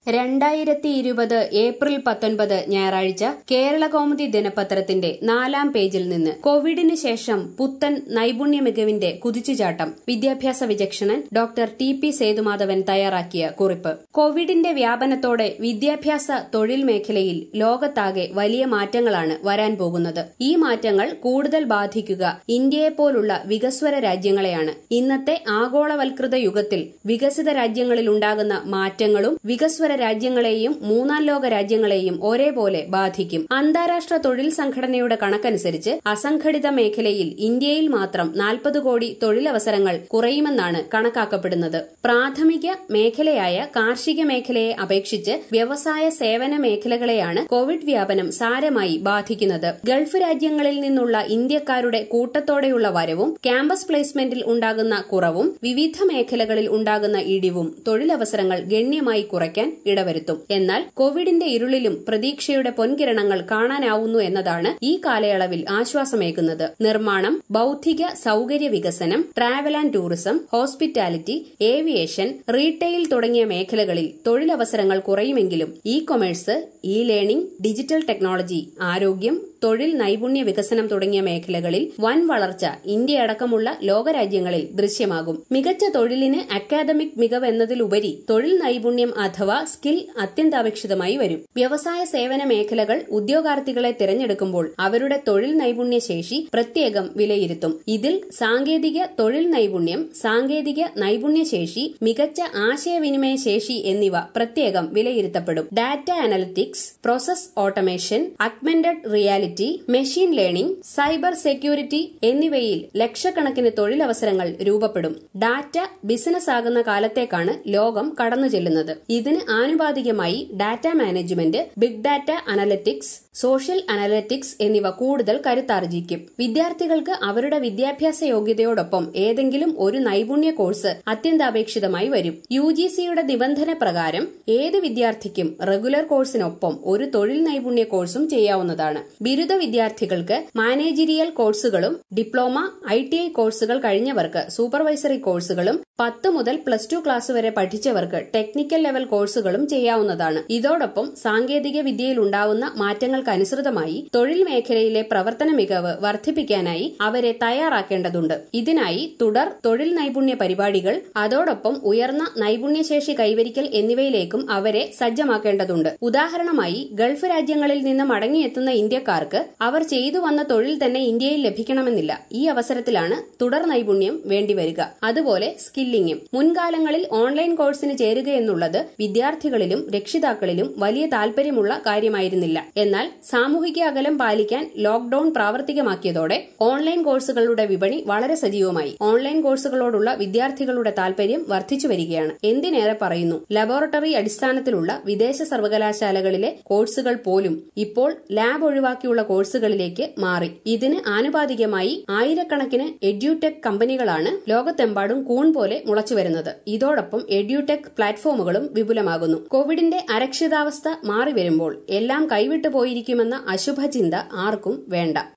രണ്ടായിരത്തി ഇരുപത് ഏപ്രിൽ പത്തൊൻപത് ഞായറാഴ്ച കേരള കൗമുദി ദിനപത്രത്തിന്റെ നാലാം പേജിൽ നിന്ന് കോവിഡിന് ശേഷം പുത്തൻ നൈപുണ്യ മികവിന്റെ കുതിച്ചുചാട്ടം വിദ്യാഭ്യാസ വിചക്ഷണൻ ഡോക്ടർ ടി പി സേതുമാധവൻ തയ്യാറാക്കിയ കുറിപ്പ് കോവിഡിന്റെ വ്യാപനത്തോടെ വിദ്യാഭ്യാസ തൊഴിൽ മേഖലയിൽ ലോകത്താകെ വലിയ മാറ്റങ്ങളാണ് വരാൻ പോകുന്നത് ഈ മാറ്റങ്ങൾ കൂടുതൽ ബാധിക്കുക ഇന്ത്യയെപ്പോലുള്ള വികസ്വര രാജ്യങ്ങളെയാണ് ഇന്നത്തെ ആഗോളവൽകൃത യുഗത്തിൽ വികസിത രാജ്യങ്ങളിൽ ഉണ്ടാകുന്ന മാറ്റങ്ങളും വികസ്വര രാജ്യങ്ങളെയും മൂന്നാം ലോക രാജ്യങ്ങളെയും ഒരേപോലെ ബാധിക്കും അന്താരാഷ്ട്ര തൊഴിൽ സംഘടനയുടെ കണക്കനുസരിച്ച് അസംഘടിത മേഖലയിൽ ഇന്ത്യയിൽ മാത്രം നാൽപ്പത് കോടി തൊഴിലവസരങ്ങൾ കുറയുമെന്നാണ് കണക്കാക്കപ്പെടുന്നത് പ്രാഥമിക മേഖലയായ കാർഷിക മേഖലയെ അപേക്ഷിച്ച് വ്യവസായ സേവന മേഖലകളെയാണ് കോവിഡ് വ്യാപനം സാരമായി ബാധിക്കുന്നത് ഗൾഫ് രാജ്യങ്ങളിൽ നിന്നുള്ള ഇന്ത്യക്കാരുടെ കൂട്ടത്തോടെയുള്ള വരവും ക്യാമ്പസ് പ്ലേസ്മെന്റിൽ ഉണ്ടാകുന്ന കുറവും വിവിധ മേഖലകളിൽ ഉണ്ടാകുന്ന ഇടിവും തൊഴിലവസരങ്ങൾ ഗണ്യമായി കുറയ്ക്കാൻ ഇടവരുത്തും എന്നാൽ കോവിഡിന്റെ ഇരുളിലും പ്രതീക്ഷയുടെ പൊൻകിരണങ്ങൾ കാണാനാവുന്നു എന്നതാണ് ഈ കാലയളവിൽ ആശ്വാസമേകുന്നത് നിർമ്മാണം ബൌദ്ധിക സൌകര്യ വികസനം travel and tourism hospitality aviation retail തുടങ്ങിയ മേഖലകളിൽ തൊഴിലവസരങ്ങൾ കുറയുമെങ്കിലും e commerce e learning digital technology ആരോഗ്യം തൊഴിൽ നൈപുണ്യ വികസനം തുടങ്ങിയ മേഖലകളിൽ വൻ വളർച്ച ഇന്ത്യയടക്കമുള്ള ലോകരാജ്യങ്ങളിൽ ദൃശ്യമാകും മികച്ച തൊഴിലിന് അക്കാദമിക് മികവ് എന്നതിലുപരി തൊഴിൽ നൈപുണ്യം അഥവാ സ്കിൽ അത്യന്താപേക്ഷിതമായി വരും വ്യവസായ സേവന മേഖലകൾ ഉദ്യോഗാർത്ഥികളെ തിരഞ്ഞെടുക്കുമ്പോൾ അവരുടെ തൊഴിൽ നൈപുണ്യ ശേഷി പ്രത്യേകം വിലയിരുത്തും ഇതിൽ സാങ്കേതിക തൊഴിൽ നൈപുണ്യം സാങ്കേതിക നൈപുണ്യ ശേഷി മികച്ച ആശയവിനിമയ ശേഷി എന്നിവ പ്രത്യേകം വിലയിരുത്തപ്പെടും data analytics process automation augmented reality machine learning cyber security എന്നിവയിൽ ലക്ഷക്കണക്കിന് തൊഴിലവസരങ്ങൾ രൂപപ്പെടും ഡാറ്റ ബിസിനസ് ആകുന്ന കാലത്തേക്കാണ് ലോകം കടന്നു ചെല്ലുന്നത് ഇതിന് ആനുപാതികമായി data management big data analytics social analytics എന്നിവ കൂടുതൽ കരുത്താർജിക്കും വിദ്യാർത്ഥികൾക്ക് അവരുടെ വിദ്യാഭ്യാസ യോഗ്യതയോടൊപ്പം ഏതെങ്കിലും ഒരു നൈപുണ്യ കോഴ്സ് അത്യന്താപേക്ഷിതമായി വരും യു ജി സിയുടെ നിബന്ധന പ്രകാരം ഏത് വിദ്യാർത്ഥിക്കും റെഗുലർ കോഴ്സിനൊപ്പം ഒരു തൊഴിൽ നൈപുണ്യ കോഴ്സും ചെയ്യാവുന്നതാണ് ബിരുദ വിദ്യാർത്ഥികൾക്ക് മാനേജീരിയൽ കോഴ്സുകളും ഡിപ്ലോമ ഐ ടി ഐ കോഴ്സുകൾ കഴിഞ്ഞവർക്ക് സൂപ്പർവൈസറി കോഴ്സുകളും പത്ത് മുതൽ പ്ലസ് ടു ക്ലാസ് വരെ പഠിച്ചവർക്ക് ടെക്നിക്കൽ ലെവൽ കോഴ്സുകളും ചെയ്യാവുന്നതാണ് ഇതോടൊപ്പം സാങ്കേതിക വിദ്യയിൽ ഉണ്ടാവുന്ന മാറ്റങ്ങൾക്കനുസൃതമായി തൊഴിൽ മേഖലയിലെ പ്രവർത്തന മികവ് വർദ്ധിപ്പിക്കാനായി അവരെ തയ്യാറാക്കേണ്ടതുണ്ട് ഇതിനായി തുടർ തൊഴിൽ നൈപുണ്യ പരിപാടികൾ അതോടൊപ്പം ഉയർന്ന നൈപുണ്യശേഷി കൈവരിക്കൽ എന്നിവയിലേക്കും അവരെ സജ്ജമാക്കേണ്ടതുണ്ട് ഉദാഹരണമായി ഗൾഫ് രാജ്യങ്ങളിൽ നിന്ന് മടങ്ങിയെത്തുന്ന ഇന്ത്യക്കാർക്ക് അവർ ചെയ്തു വന്ന തൊഴിൽ തന്നെ ഇന്ത്യയിൽ ലഭിക്കണമെന്നില്ല ഈ അവസരത്തിലാണ് തുടർ നൈപുണ്യം വേണ്ടിവരിക അതുപോലെ സ്കില്ലിംഗും മുൻകാലങ്ങളിൽ ഓൺലൈൻ കോഴ്സിന് ചേരുക എന്നുള്ളത് വിദ്യാർത്ഥികളിലും രക്ഷിതാക്കളിലും വലിയ താൽപര്യമുള്ള കാര്യമായിരുന്നില്ല എന്നാൽ സാമൂഹിക അകലം പാലിക്കാൻ ലോക്ഡൌൺ പ്രാവർത്തികമാക്കിയതോടെ ഓൺലൈൻ കോഴ്സുകളുടെ വിപണി വളരെ സജീവമായി ഓൺലൈൻ കോഴ്സുകളോടുള്ള വിദ്യാർത്ഥികളുടെ താൽപര്യം വർദ്ധിച്ചു വരികയാണ് എന്തിനേറെ പറയുന്നു ലബോറട്ടറി അടിസ്ഥാനത്തിലുള്ള വിദേശ സർവകലാശാലകളിലെ കോഴ്സുകൾ പോലും ഇപ്പോൾ ലാബ് ഒഴിവാക്കിയുള്ള കോഴ്സുകളിലേക്ക് മാറി ഇതിന് ആനുപാതികമായി ആയിരക്കണക്കിന് എഡ്യൂടെക് കമ്പനികളാണ് ലോകത്തെമ്പാടും കൂൺ പോലെ മുളച്ചുവരുന്നത് ഇതോടൊപ്പം എഡ്യൂടെക് പ്ലാറ്റ്ഫോമുകളും വിപുലമാകുന്നു കോവിഡിന്റെ അരക്ഷിതാവസ്ഥ മാറി വരുമ്പോൾ എല്ലാം കൈവിട്ടു പോയിരിക്കുമെന്ന അശുഭചിന്ത ആർക്കും വേണ്ട